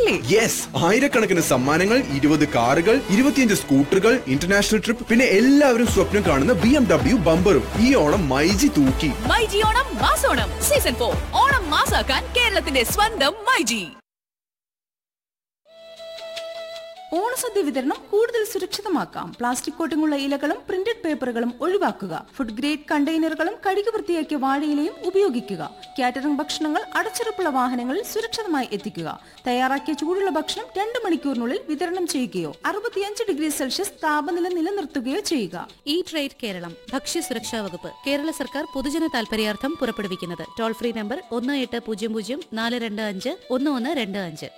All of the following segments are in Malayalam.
അല്ലേ യെസ് ആയിരക്കണക്കിന് സമ്മാനങ്ങൾ ഇരുപത് കാറുകൾ ഇരുപത്തിയഞ്ച് സ്കൂട്ടറുകൾ ഇന്റർനാഷണൽ ട്രിപ്പ് പിന്നെ എല്ലാവരും സ്വപ്നം കാണുന്ന ബി എം ഡബ്ല്യു ബമ്പറും ഈ ഓണം മൈജി തൂക്കി മൈജി ഓണം മാസോണം സീസൺ ഫോർ ഓണം മാസാക്കാൻ കേരളത്തിന്റെ സ്വന്തം മൈജി ഓണസദ്യ വിതരണം കൂടുതൽ സുരക്ഷിതമാക്കാം പ്ലാസ്റ്റിക് കോട്ടിങ്ങുള്ള ഇലകളും പ്രിന്റഡ് പേപ്പറുകളും ഒഴിവാക്കുക ഫുഡ് ഗ്രേഡ് കണ്ടെയ്നറുകളും കഴുകി വൃത്തിയാക്കിയ വാഴയിലയും ഉപയോഗിക്കുക കാറ്ററിംഗ് ഭക്ഷണങ്ങൾ അടച്ചുറപ്പുള്ള വാഹനങ്ങളിൽ സുരക്ഷിതമായി എത്തിക്കുക തയ്യാറാക്കിയ ചൂടുള്ള ഭക്ഷണം രണ്ട് മണിക്കൂറിനുള്ളിൽ വിതരണം ചെയ്യുകയോ അറുപത്തിയഞ്ച് ഡിഗ്രി സെൽഷ്യസ് താപനില നിലനിർത്തുകയോ ചെയ്യുക ഈ ട്രേഡ് കേരളം ഭക്ഷ്യസുരക്ഷാ വകുപ്പ് കേരള സർക്കാർ പൊതുജന താൽപര്യാർത്ഥം പുറപ്പെടുവിക്കുന്നത് ടോൾ ഫ്രീ നമ്പർ ഒന്ന് എട്ട് പൂജ്യം പൂജ്യം നാല് രണ്ട് അഞ്ച് ഒന്ന് ഒന്ന് രണ്ട് അഞ്ച്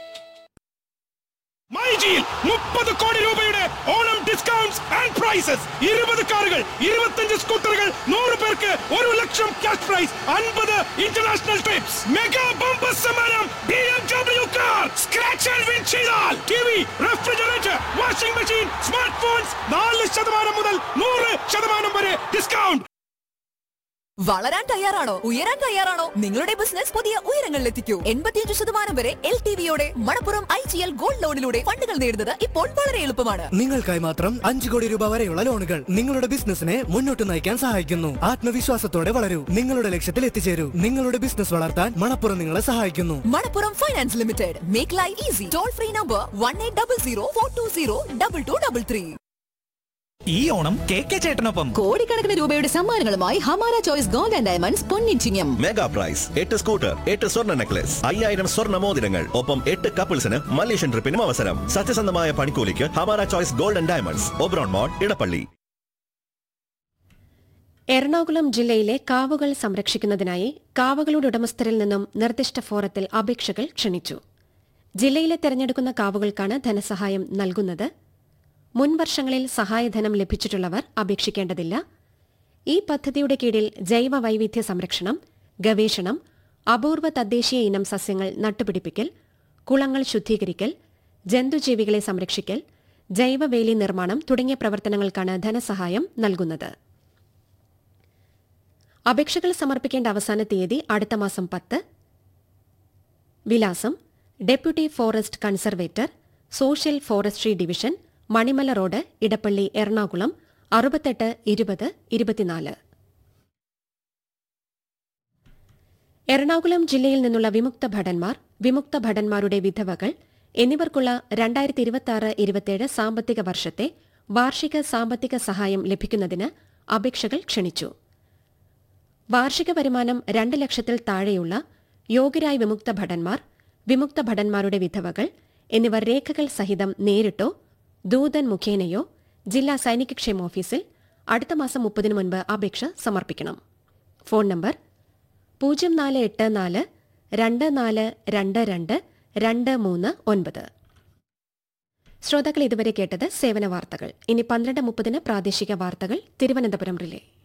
മൈജിയിൽ മുപ്പത് കോടി രൂപയുടെ ഓണം ഡിസ്കൗണ്ട്സ് ആൻഡ് പ്രൈസസ് ഇരുപത് കാറുകൾ ഇരുപത്തഞ്ച് സ്കൂട്ടറുകൾ നൂറ് പേർക്ക് ഒരു ലക്ഷം ക്യാഷ് പ്രൈസ് അൻപത് ഇന്റർനാഷണൽ ട്രിപ്സ് മെഗാ ബമ്പർ സമ്മാനം B M W car scratch and win ചെയ്താൽ T V refrigerator washing machine smart phones നാല് ശതമാനം മുതൽ നൂറ് ശതമാനം വരെ ഡിസ്കൗണ്ട് വളരാൻ തയ്യാറാണോ ഉയരാൻ തയ്യാറാണോ നിങ്ങളുടെ ബിസിനസ് പുതിയ ഉയരങ്ങളിലെത്തിക്കൂ എൺപത്തിയഞ്ച് ശതമാനം വരെ എൽ ടി വിയോടെ Manappuram I G L gold ലോണിലൂടെ ഫണ്ടുകൾ നേടുന്നത് ഇപ്പോൾ വളരെ എളുപ്പമാണ് നിങ്ങൾക്കായി മാത്രം അഞ്ചു കോടി രൂപ വരെയുള്ള ലോണുകൾ നിങ്ങളുടെ ബിസിനസിനെ മുന്നോട്ട് നയിക്കാൻ സഹായിക്കുന്നു ആത്മവിശ്വാസത്തോടെ വളരൂ നിങ്ങളുടെ ലക്ഷ്യത്തിൽ എത്തിച്ചേരൂ നിങ്ങളുടെ ബിസിനസ് വളർത്താൻ മണപ്പുറം നിങ്ങളെ സഹായിക്കുന്നു Manappuram finance limited make life easy toll free number one eight double zero four two zero double two double three ഈ ഓണം കെ കെ ചേട്ടനൊപ്പം കോടിക്കണക്കിന് രൂപയുടെ സമ്മാനങ്ങളുമായി Hamara choice gold and diamonds പൊന്നിച്ചിങ്ങം മെഗാ പ്രൈസ് എട്ട് സ്കൂട്ടർ എട്ട് സ്വർണ്ണ നെക്ലസ് അയ്യായിരം സ്വർണ്ണ മോതിരങ്ങൾ ഒപ്പം എട്ട് കപ്പിൾസിന് മലേഷ്യൻ ട്രിപ്പിനും അവസരം സത്യസന്ധമായ പണിക്കൂലിക്ക് Hamara choice gold and diamonds Oberon mall Edappally Ernakulam ജില്ലയിലെ കാവുകൾ സംരക്ഷിക്കുന്നതിനായി കാവുകളുടെ ഉടമസ്ഥരിൽ നിന്നും നിർദ്ദിഷ്ട ഫോറത്തിൽ അപേക്ഷകൾ ക്ഷണിച്ചു ജില്ലയിലെ തെരഞ്ഞെടുക്കുന്ന കാവുകൾക്കാണ് ധനസഹായം നൽകുന്നത് മുൻ വർഷങ്ങളിൽ സഹായധനം ലഭിച്ചിട്ടുള്ളവർ അപേക്ഷിക്കേണ്ടതില്ല ഈ പദ്ധതിയുടെ കീഴിൽ ജൈവ വൈവിധ്യ സംരക്ഷണം ഗവേഷണം അപൂർവ തദ്ദേശീയ ഇനം സസ്യങ്ങൾ നട്ടുപിടിപ്പിക്കൽ കുളങ്ങൾ ശുദ്ധീകരിക്കൽ ജന്തുജീവികളെ സംരക്ഷിക്കൽ ജൈവവേലി നിർമ്മാണം തുടങ്ങിയ പ്രവർത്തനങ്ങൾക്കാണ് ധനസഹായം നൽകുന്നത് അപേക്ഷകൾ സമർപ്പിക്കേണ്ട അവസാന തീയതി അടുത്ത മാസം പത്ത് വിലാസം deputy forest conservator social forestry division Manimala road Edappally Ernakulam അറുപത്തെട്ട് ഇരുപത് ഇരുപത്തിനാല് എറണാകുളം ജില്ലയിൽ നിന്നുള്ള വിമുക്ത ഭടന്മാർ വിമുക്ത ഭടന്മാരുടെ വിധവകൾ എന്നിവർക്കുള്ള രണ്ടായിരത്തി ഇരുപത്തിയാറ് ഇരുപത്തിയേഴ് സാമ്പത്തിക വർഷത്തെ വാർഷിക സാമ്പത്തിക സഹായം ലഭിക്കുന്നതിന് അപേക്ഷകൾ ക്ഷണിച്ചു വാർഷിക വരുമാനം രണ്ട് ലക്ഷത്തിൽ താഴെയുള്ള യോഗ്യരായ വിമുക്ത ഭടന്മാർ വിമുക്ത ഭടന്മാരുടെ വിധവകൾ എന്നിവർ രേഖകൾ സഹിതം നേരിട്ടോ ദൂതൻ മുഖേനയോ ജില്ലാ സൈനിക ക്ഷേമ ഓഫീസിൽ അടുത്ത മാസം മുപ്പതിനു മുൻപ് അപേക്ഷ സമർപ്പിക്കണം ഫോൺ നമ്പർ പൂജ്യം നാല് എട്ട് നാല് രണ്ട് നാല് രണ്ട് രണ്ട് രണ്ട് മൂന്ന് ഒൻപത് ശ്രോതാക്കൾ ഇതുവരെ കേട്ടത് സേവന വാർത്തകൾ ഇനി പന്ത്രണ്ട് മുപ്പതിന് പ്രാദേശിക വാർത്തകൾ തിരുവനന്തപുരം റിലേ